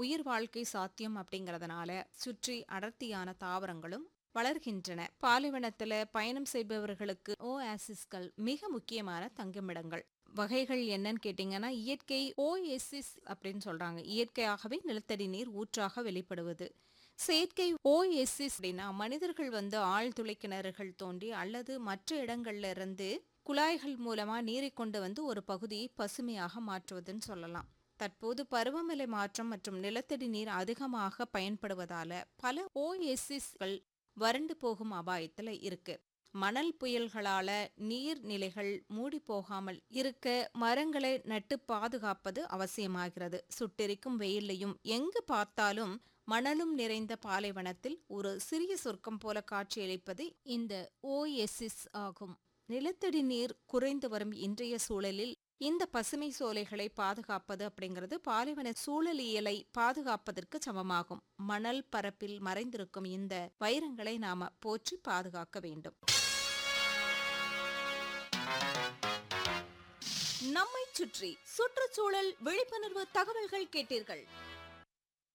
உயிர் வாழ்க்கை சாத்தியம் அப்படிங்கறதுனால சுற்றி அடர்த்தியான தாவரங்களும் வளர்கின்றன பாலைவனத்துல பயணம் செய்பவர்களுக்கு ஓஆசிஸ்கள் மிக முக்கியமான தங்குமிடங்கள் வகைகள் என்னன்னு கேட்டீங்கன்னா இயற்கை ஓஎஸ்எஸ் அப்படின்னு சொல்றாங்க இயற்கையாகவே நிலத்தடி நீர் ஊற்றாக வெளிப்படுவது செயற்கை ஓஎஸ்எஸ் அப்படின்னா மனிதர்கள் வந்து ஆழ்துளை கிணறுகள் தோண்டி அல்லது மற்ற இடங்கள்ல இருந்து குழாய்கள் மூலமா நீரை கொண்டு வந்து ஒரு பகுதியை பசுமையாக மாற்றுவதுன்னு சொல்லலாம் தற்போது பருவநிலை மாற்றம் மற்றும் நிலத்தடி நீர் அதிகமாக பயன்படுவதால பல ஓஎஸ்எஸ்கள் வறண்டு போகும் அபாயத்துல இருக்கு மணல் புயல்களால நீர்நிலைகள் மூடி போகாமல் இருக்க மரங்களை நட்டு பாதுகாப்பது அவசியமாகிறது சுட்டெரிக்கும் வெயிலையும் எங்கு பார்த்தாலும் மணலும் நிறைந்த பாலைவனத்தில் ஒரு சிறிய சொர்க்கம் போல காட்சியளிப்பது இந்த ஓஎஸ்எஸ் ஆகும் நிலத்தடி நீர் குறைந்து வரும் இன்றைய சூழலில் இந்த பசுமை சோலைகளை பாதுகாப்பது அப்படிங்கிறது பாலைவன சூழலியலை பாதுகாப்பதற்கு சமமாகும் மணல் பரப்பில் மறைந்திருக்கும் இந்த வைரங்களை நாம போற்றி பாதுகாக்க வேண்டும் நம்மை சுற்றி சுற்றுச்சூழல் விழிப்புணர்வு தகவல்கள் கேட்டீர்கள்